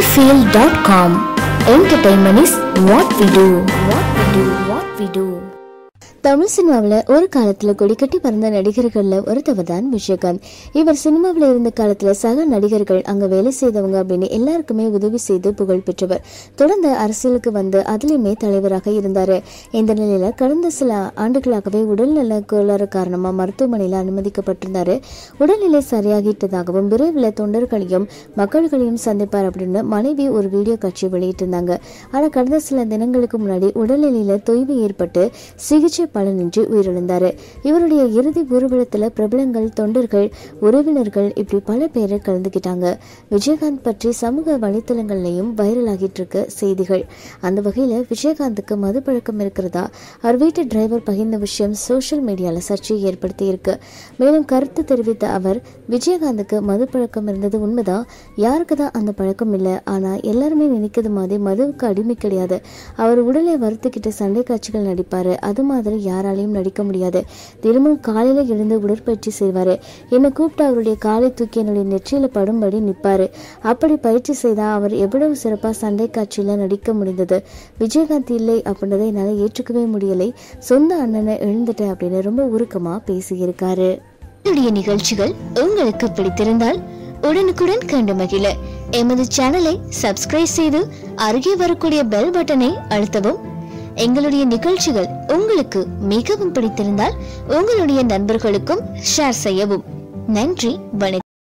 Sunnyfield.com. Entertainment is what we do. What we do. What we do. Tamil சினிமாவில் ஒரு காலத்தில் கொடிக்கட்டி பறந்த நடிகர்களில் ஒருத்தவர் தான் விஜயகாந்த் இவர் சினிமாவில் இருந்த காலத்தில் சக நடிகர்கள் அங்கே வேலை செய்தவங்க அப்படின்னு எல்லாருக்குமே உதவி செய்து புகழ் பெற்றவர் தொடர்ந்து அரசியலுக்கு வந்து அதுலேயுமே தலைவராக இருந்தார் இந்த நிலையில் கடந்த சில ஆண்டுகளாகவே உடல்நல கோளாறு காரணமாக மருத்துவமனையில் அனுமதிக்கப்பட்டிருந்தார் உடல்நிலை சரியாகிட்டதாகவும் விரைவில் தொண்டர்களையும் மக்கள்களையும் சந்திப்பார் அப்படின்னு மனைவி ஒரு வீடியோ காட்சி வெளியிட்டிருந்தாங்க ஆனால் கடந்த சில தினங்களுக்கு முன்னாடி உடல்நிலையில் தொய்வு ஏற்பட்டு சிகிச்சை பலனின்றி உயிரிழந்தார் இவருடைய இறுதி ஊர்வலத்தில் பிரபலங்கள் தொண்டர்கள் உறவினர்கள் இப்படி பல பேர் கலந்துக்கிட்டாங்க விஜயகாந்த் பற்றி சமூக வலைத்தளங்கள்லையும் வைரல் ஆகிட்டு இருக்கு செய்திகள் அந்த வகையில் விஜயகாந்துக்கு மது பழக்கம் இருக்கிறதா அவர் வீட்டு டிரைவர் பகிர்ந்த விஷயம் சோஷியல் மீடியாவில் சர்ச்சையை ஏற்படுத்தி இருக்கு மேலும் கருத்து தெரிவித்த அவர் விஜயகாந்துக்கு மது பழக்கம் இருந்தது உண்மைதான் யாருக்கு தான் அந்த பழக்கம் இல்லை ஆனால் எல்லாருமே நினைக்கிறது மாதிரி மதுவுக்கு அடிமை கிடையாது அவர் உடலை வருத்திக்கிட்டு சண்டை காட்சிகள் நடிப்பார் அது மாதிரி யாராலையும் நடிக்க முடியாது தினமும் காலையில் எழுந்து உடற்பயிற்சி செய்வார் என்னை கூப்பிட்டு அவருடைய காலை தூக்கி என்னுடைய நெற்றியில் படும்படி நிற்பார் அப்படி பயிற்சி செய்தால் அவர் எவ்வளவு சிறப்பாக சண்டை காட்சியில் நடிக்க முடிந்தது விஜயகாந்த் இல்லை அப்படின்றதை என்னால் ஏற்றுக்கவே முடியலை சொந்த அண்ணனை எழுந்துட்டேன் அப்படின்னு ரொம்ப உருக்கமாக பேசியிருக்காரு என்னுடைய நிகழ்ச்சிகள் உங்களுக்கு பிடித்திருந்தால் உடனுக்குடன் கண்டு மகிழ எமது சேனலை சப்ஸ்கிரைப் செய்து அருகே வரக்கூடிய பெல் பட்டனை அழுத்தவும் எங்களுடைய நிகழ்ச்சிகள் உங்களுக்கு மிகவும் பிடித்திருந்தால் உங்களுடைய நண்பர்களுக்கும் ஷேர் செய்யவும் நன்றி வணக்கம்